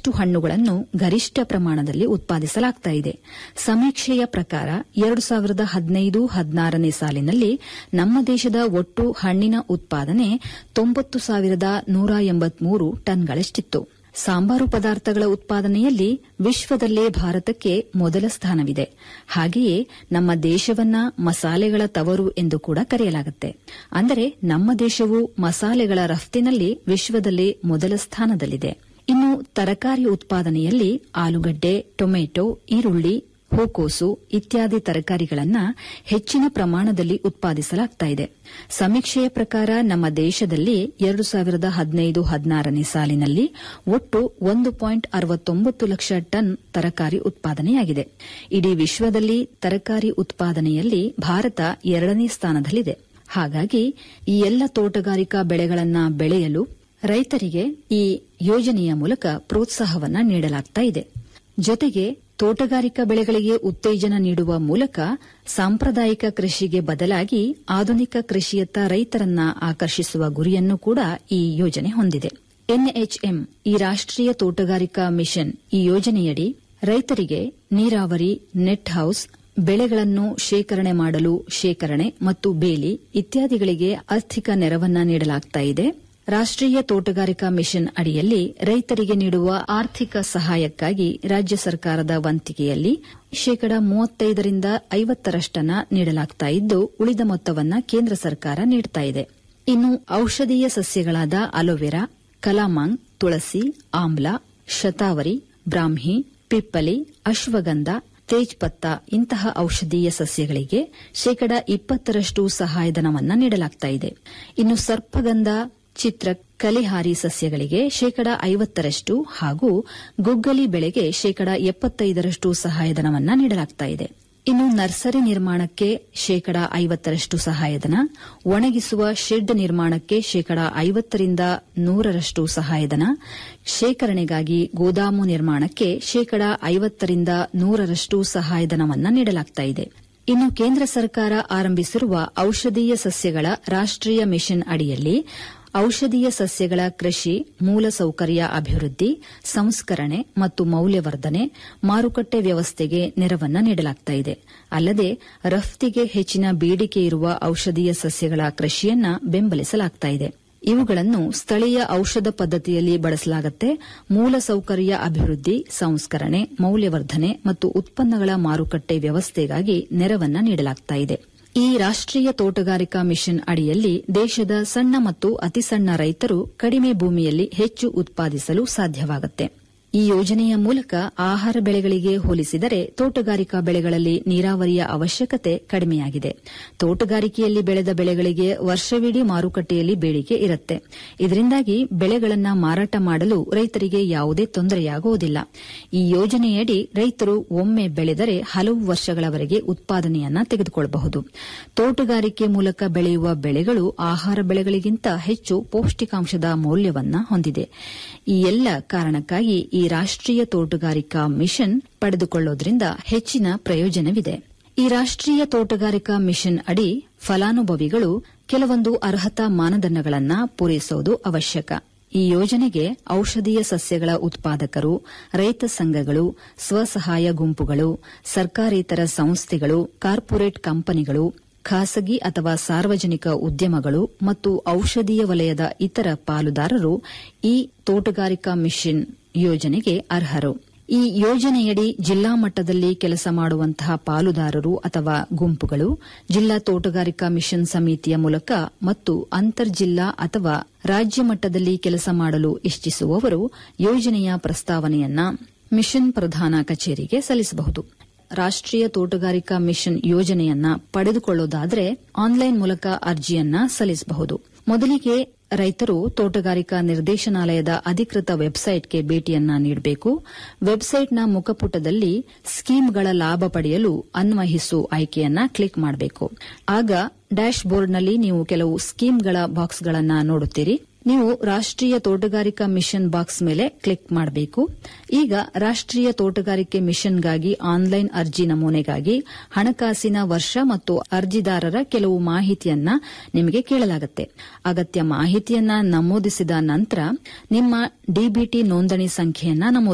ಇಷ್ಟು ಹಣ್ಣುಗಳನ್ನು ಗರಿಷ್ಠ ಪ್ರಮಾಣದಲ್ಲಿ ಉತ್ಪಾದಿಸಲಾಗ್ತಾ ಇದೆ ಸಮೀಕ್ಷೆಯ ಪ್ರಕಾರ ಎರಡು ಸಾವಿರದ ಹದಿನೈದು ಹದಿನಾರನೇ ಸಾಲಿನಲ್ಲಿ ನಮ್ಮ ದೇಶದ ಒಟ್ಟು ಹಣ್ಣಿನ ಉತ್ಪಾದನೆ ತೊಂಬತ್ತು ಸಾವಿರದ ನೂರ ಎಂಬತ್ಮೂರು ಟನ್ಗಳಷ್ಟಿತ್ತು ಸಾಂಬಾರು ಪದಾರ್ಥಗಳ ಉತ್ಪಾದನೆಯಲ್ಲಿ ವಿಶ್ವದಲ್ಲೇ ಭಾರತಕ್ಕೆ ಮೊದಲ ಸ್ಥಾನವಿದೆ ಹಾಗೆಯೇ ನಮ್ಮ ದೇಶವನ್ನ ಮಸಾಲೆಗಳ ತವರು ಎಂದು ಕೂಡ ಕರೆಯಲಾಗುತ್ತೆ ಅಂದರೆ ನಮ್ಮ ದೇಶವು ಮಸಾಲೆಗಳ ರಫ್ತಿನಲ್ಲಿ ವಿಶ್ವದಲ್ಲೇ ಮೊದಲ ಸ್ಥಾನದಲ್ಲಿದೆ ಇನ್ನು ತರಕಾರಿ ಉತ್ಪಾದನೆಯಲ್ಲಿ ಆಲೂಗಡ್ಡೆ ಟೊಮೆಟೊ ಈರುಳ್ಳಿ ಹೂಕೋಸು ಇತ್ಯಾದಿ ತರಕಾರಿಗಳನ್ನು ಹೆಚ್ಚಿನ ಪ್ರಮಾಣದಲ್ಲಿ ಉತ್ಪಾದಿಸಲಾಗ್ತಾ ಇದೆ ಸಮೀಕ್ಷೆಯ ಪ್ರಕಾರ ನಮ್ಮ ದೇಶದಲ್ಲಿ ಎರಡು ಸಾವಿರದ ಹದಿನೈದು ಹದಿನಾರನೇ ಸಾಲಿನಲ್ಲಿ ಒಟ್ಟು ಒಂದು ಪಾಯಿಂಟ್ ಅರವತ್ತೊಂಬತ್ತು ಲಕ್ಷ ಟನ್ ತರಕಾರಿ ಉತ್ಪಾದನೆಯಾಗಿದೆ ಇಡೀ ವಿಶ್ವದಲ್ಲಿ ತರಕಾರಿ ಉತ್ಪಾದನೆಯಲ್ಲಿ ಭಾರತ ಎರಡನೇ ಸ್ಥಾನದಲ್ಲಿದೆ ಹಾಗಾಗಿ ಈ ಎಲ್ಲ ತೋಟಗಾರಿಕಾ ಬೆಳೆಗಳನ್ನು ಬೆಳೆಯಲು ರೈತರಿಗೆ ಈ ಯೋಜನೆಯ ಮೂಲಕ ಪ್ರೋತ್ಸಾಹವನ್ನ ನೀಡಲಾಗ್ತಾ ಇದೆ ಜೊತೆಗೆ ತೋಟಗಾರಿಕಾ ಬೆಳೆಗಳಿಗೆ ಉತ್ತೇಜನ ನೀಡುವ ಮೂಲಕ ಸಾಂಪ್ರದಾಯಿಕ ಕೃಷಿಗೆ ಬದಲಾಗಿ ಆಧುನಿಕ ಕೃಷಿಯತ್ತ ರೈತರನ್ನ ಆಕರ್ಷಿಸುವ ಗುರಿಯನ್ನು ಕೂಡ ಈ ಯೋಜನೆ ಹೊಂದಿದೆ ಎನ್ಎಚ್ಎಂ ಈ ರಾಷ್ಟೀಯ ತೋಟಗಾರಿಕಾ ಮಿಷನ್ ಈ ಯೋಜನೆಯಡಿ ರೈತರಿಗೆ ನೀರಾವರಿ ನೆಟ್ ಹೌಸ್ ಬೆಳೆಗಳನ್ನು ಶೇಖರಣೆ ಮಾಡಲು ಶೇಖರಣೆ ಮತ್ತು ಬೇಲಿ ಇತ್ಯಾದಿಗಳಿಗೆ ಆರ್ಥಿಕ ನೆರವನ್ನ ನೀಡಲಾಗ್ತಾ ಇದೆ ರಾಷ್ಟೀಯ ತೋಟಗಾರಿಕಾ ಮಿಷನ್ ಅಡಿಯಲ್ಲಿ ರೈತರಿಗೆ ನೀಡುವ ಆರ್ಥಿಕ ಸಹಾಯಕ್ಕಾಗಿ ರಾಜ್ಯ ಸರ್ಕಾರದ ವಂತಿಗೆಯಲ್ಲಿ ಶೇಕಡ ಮೂವತ್ತೈದರಿಂದ ಐವತ್ತರಷ್ಟನ್ನ ನೀಡಲಾಗ್ತಾ ಇದ್ದು ಉಳಿದ ಮೊತ್ತವನ್ನ ಕೇಂದ್ರ ಸರ್ಕಾರ ನೀಡುತ್ತಾ ಇದೆ ಇನ್ನು ಔಷಧೀಯ ಸಸ್ಯಗಳಾದ ಅಲೋವೆರಾ ಕಲಾಮಾಂಗ್ ತುಳಸಿ ಆಮ್ಲ ಶತಾವರಿ ಬ್ರಾಹ್ಮಿ ಪಿಪ್ಪಲಿ ಅಶ್ವಗಂಧ ತೇಜ್ಪತ್ತ ಇಂತಹ ಔಷಧೀಯ ಸಸ್ಯಗಳಿಗೆ ಶೇಕಡ ಇಪ್ಪತ್ತರಷ್ಟು ಸಹಾಯಧನವನ್ನ ನೀಡಲಾಗ್ತಾ ಇದೆ ಇನ್ನು ಸರ್ಪಗಂಧ ಚಿತ್ರ ಕಲಿಹಾರಿ ಸಸ್ಯಗಳಿಗೆ ಶೇಕಡ ಐವತ್ತರಷ್ಟು ಹಾಗೂ ಗುಗ್ಗಲಿ ಬೆಳೆಗೆ ಶೇಕಡ ಎಪ್ಪತ್ತೈದರಷ್ಟು ಸಹಾಯಧನವನ್ನ ನೀಡಲಾಗ್ತಾ ಇದೆ ಇನ್ನು ನರ್ಸರಿ ನಿರ್ಮಾಣಕ್ಕೆ ಶೇಕಡ ಐವತ್ತರಷ್ಟು ಸಹಾಯಧನ ಒಣಗಿಸುವ ಶೆಡ್ ನಿರ್ಮಾಣಕ್ಕೆ ಶೇಕಡ ಐವತ್ತರಿಂದ ನೂರರಷ್ಟು ಸಹಾಯಧನ ಶೇಖರಣೆಗಾಗಿ ಗೋದಾಮು ನಿರ್ಮಾಣಕ್ಕೆ ಶೇಕಡ ಐವತ್ತರಿಂದ ನೂರರಷ್ಟು ಸಹಾಯಧನವನ್ನ ನೀಡಲಾಗ್ತಾ ಇದೆ ಇನ್ನು ಕೇಂದ್ರ ಸರ್ಕಾರ ಆರಂಭಿಸಿರುವ ಔಷಧೀಯ ಸಸ್ಯಗಳ ರಾಷ್ಟೀಯ ಮಿಷನ್ ಅಡಿಯಲ್ಲಿ ಔಷಧೀಯ ಸಸ್ಯಗಳ ಕೃಷಿ ಮೂಲಸೌಕರ್ಯ ಅಭಿವೃದ್ಧಿ ಸಂಸ್ಕರಣೆ ಮತ್ತು ಮೌಲ್ಯವರ್ಧನೆ ಮಾರುಕಟ್ಟೆ ವ್ಯವಸ್ಥೆಗೆ ನೆರವನ್ನ ನೀಡಲಾಗ್ತಾ ಇದೆ ಅಲ್ಲದೆ ರಫ್ತಿಗೆ ಹೆಚ್ಚಿನ ಬೇಡಿಕೆ ಇರುವ ಔಷಧೀಯ ಸಸ್ಯಗಳ ಕೃಷಿಯನ್ನ ಬೆಂಬಲಿಸಲಾಗ್ತಾ ಇದೆ ಇವುಗಳನ್ನು ಸ್ಥಳೀಯ ಔಷಧ ಪದ್ಧತಿಯಲ್ಲಿ ಬಳಸಲಾಗುತ್ತೆ ಮೂಲಸೌಕರ್ಯ ಅಭಿವೃದ್ಧಿ ಸಂಸ್ಕರಣೆ ಮೌಲ್ಯವರ್ಧನೆ ಮತ್ತು ಉತ್ಪನ್ನಗಳ ಮಾರುಕಟ್ಟೆ ವ್ಯವಸ್ಥೆಗಾಗಿ ನೆರವನ್ನ ನೀಡಲಾಗ್ತಾ ಇದೆ ಈ ರಾಷ್ಟೀಯ ತೋಟಗಾರಿಕಾ ಮಿಷನ್ ಅಡಿಯಲ್ಲಿ ದೇಶದ ಸಣ್ಣ ಮತ್ತು ಅತಿಸಣ್ಣ ರೈತರು ಕಡಿಮೆ ಭೂಮಿಯಲ್ಲಿ ಹೆಚ್ಚು ಉತ್ಪಾದಿಸಲು ಸಾಧ್ಯವಾಗುತ್ತೆ ಈ ಯೋಜನೆಯ ಮೂಲಕ ಆಹಾರ ಬೆಳೆಗಳಿಗೆ ಹೋಲಿಸಿದರೆ ತೋಟಗಾರಿಕಾ ಬೆಳೆಗಳಲ್ಲಿ ನೀರಾವರಿಯ ಅವಶ್ಯಕತೆ ಕಡಿಮೆಯಾಗಿದೆ ತೋಟಗಾರಿಕೆಯಲ್ಲಿ ಬೆಳೆದ ಬೆಳೆಗಳಿಗೆ ವರ್ಷವಿಡೀ ಮಾರುಕಟ್ಟೆಯಲ್ಲಿ ಬೇಡಿಕೆ ಇರುತ್ತೆ ಇದರಿಂದಾಗಿ ಬೆಳೆಗಳನ್ನು ಮಾರಾಟ ಮಾಡಲು ರೈತರಿಗೆ ಯಾವುದೇ ತೊಂದರೆಯಾಗುವುದಿಲ್ಲ ಈ ಯೋಜನೆಯಡಿ ರೈತರು ಒಮ್ಮೆ ಬೆಳೆದರೆ ಹಲವು ವರ್ಷಗಳವರೆಗೆ ಉತ್ಪಾದನೆಯನ್ನ ತೆಗೆದುಕೊಳ್ಳಬಹುದು ತೋಟಗಾರಿಕೆ ಮೂಲಕ ಬೆಳೆಯುವ ಬೆಳೆಗಳು ಆಹಾರ ಬೆಳೆಗಳಿಗಿಂತ ಹೆಚ್ಚು ಪೌಷ್ಟಿಕಾಂಶದ ಮೌಲ್ಯವನ್ನ ಹೊಂದಿದೆ ಈ ಎಲ್ಲ ಕಾರಣಕ್ಕಾಗಿ ಈ ರಾಷ್ಟೀಯ ತೋಟಗಾರಿಕಾ ಮಿಷನ್ ಪಡೆದುಕೊಳ್ಳೋದ್ರಿಂದ ಹೆಚ್ಚಿನ ಪ್ರಯೋಜನವಿದೆ ಈ ರಾಷ್ಟೀಯ ತೋಟಗಾರಿಕಾ ಮಿಷನ್ ಅಡಿ ಫಲಾನುಭವಿಗಳು ಕೆಲವೊಂದು ಅರ್ಹತಾ ಮಾನದಂಡಗಳನ್ನು ಪೂರೈಸುವುದು ಅವಶ್ಯಕ ಈ ಯೋಜನೆಗೆ ಔಷಧೀಯ ಸಸ್ಯಗಳ ಉತ್ಪಾದಕರು ರೈತ ಸಂಘಗಳು ಸ್ವಸಹಾಯ ಗುಂಪುಗಳು ಸರ್ಕಾರೇತರ ಸಂಸ್ಥೆಗಳು ಕಾರ್ಪೊರೇಟ್ ಕಂಪನಿಗಳು ಖಾಸಗಿ ಅಥವಾ ಸಾರ್ವಜನಿಕ ಉದ್ಯಮಗಳು ಮತ್ತು ಔಷಧೀಯ ವಲಯದ ಇತರ ಪಾಲುದಾರರು ಈ ತೋಟಗಾರಿಕಾ ಮಿಷನ್ ಯೋಜನೆಗೆ ಅರ್ಹರು ಈ ಯೋಜನೆಯಡಿ ಜಿಲ್ಲಾ ಮಟ್ಟದಲ್ಲಿ ಕೆಲಸ ಮಾಡುವಂತಹ ಪಾಲುದಾರರು ಅಥವಾ ಗುಂಪುಗಳು ಜಿಲ್ಲಾ ತೋಟಗಾರಿಕಾ ಮಿಷನ್ ಸಮಿತಿಯ ಮೂಲಕ ಮತ್ತು ಅಂತರ್ಜಿಲ್ಲಾ ಅಥವಾ ರಾಜ್ಯ ಮಟ್ಟದಲ್ಲಿ ಕೆಲಸ ಮಾಡಲು ಇಚ್ಛಿಸುವವರು ಯೋಜನೆಯ ಪ್ರಸ್ತಾವನೆಯನ್ನ ಮಿಷನ್ ಪ್ರಧಾನ ಕಚೇರಿಗೆ ಸಲ್ಲಿಸಬಹುದು ರಾಷ್ಟೀಯ ತೋಟಗಾರಿಕಾ ಮಿಷನ್ ಯೋಜನೆಯನ್ನ ಪಡೆದುಕೊಳ್ಳೋದಾದರೆ ಆನ್ಲೈನ್ ಮೂಲಕ ಅರ್ಜಿಯನ್ನ ಸಲ್ಲಿಸಬಹುದು ಮೊದಲಿಗೆ ರೈತರು ತೋಟಗಾರಿಕಾ ನಿರ್ದೇಶನಾಲಯದ ಅಧಿಕೃತ ವೆಬ್ಸೈಟ್ಗೆ ಭೇಟಿಯನ್ನ ನೀಡಬೇಕು ವೆಬ್ಸೈಟ್ನ ಮುಖಪುಟದಲ್ಲಿ ಸ್ಕೀಮ್ಗಳ ಲಾಭ ಪಡೆಯಲು ಅನ್ವಯಿಸು ಆಯ್ಕೆಯನ್ನ ಕ್ಲಿಕ್ ಮಾಡಬೇಕು ಆಗ ಡ್ಯಾಶ್ ಬೋರ್ಡ್ನಲ್ಲಿ ನೀವು ಕೆಲವು ಸ್ಕೀಮ್ಗಳ ಬಾಕ್ಸ್ಗಳನ್ನು ನೋಡುತ್ತೀರಿ ನೀವು ರಾಷ್ಟೀಯ ತೋಟಗಾರಿಕಾ ಮಿಷನ್ ಬಾಕ್ಸ್ ಮೇಲೆ ಕ್ಲಿಕ್ ಮಾಡಬೇಕು ಈಗ ರಾಷ್ಟೀಯ ತೋಟಗಾರಿಕೆ ಮಿಷನ್ಗಾಗಿ ಆನ್ಲೈನ್ ಅರ್ಜಿ ನಮೂನೆಗಾಗಿ ಹಣಕಾಸಿನ ವರ್ಷ ಮತ್ತು ಅರ್ಜಿದಾರರ ಕೆಲವು ಮಾಹಿತಿಯನ್ನ ನಿಮಗೆ ಕೇಳಲಾಗುತ್ತೆ ಅಗತ್ಯ ಮಾಹಿತಿಯನ್ನ ನಮೂದಿಸಿದ ನಂತರ ನಿಮ್ಮ ಡಿಬಿಟಿ ನೋಂದಣಿ ಸಂಖ್ಯೆಯನ್ನ ನಮೂದಿಸಬೇಕು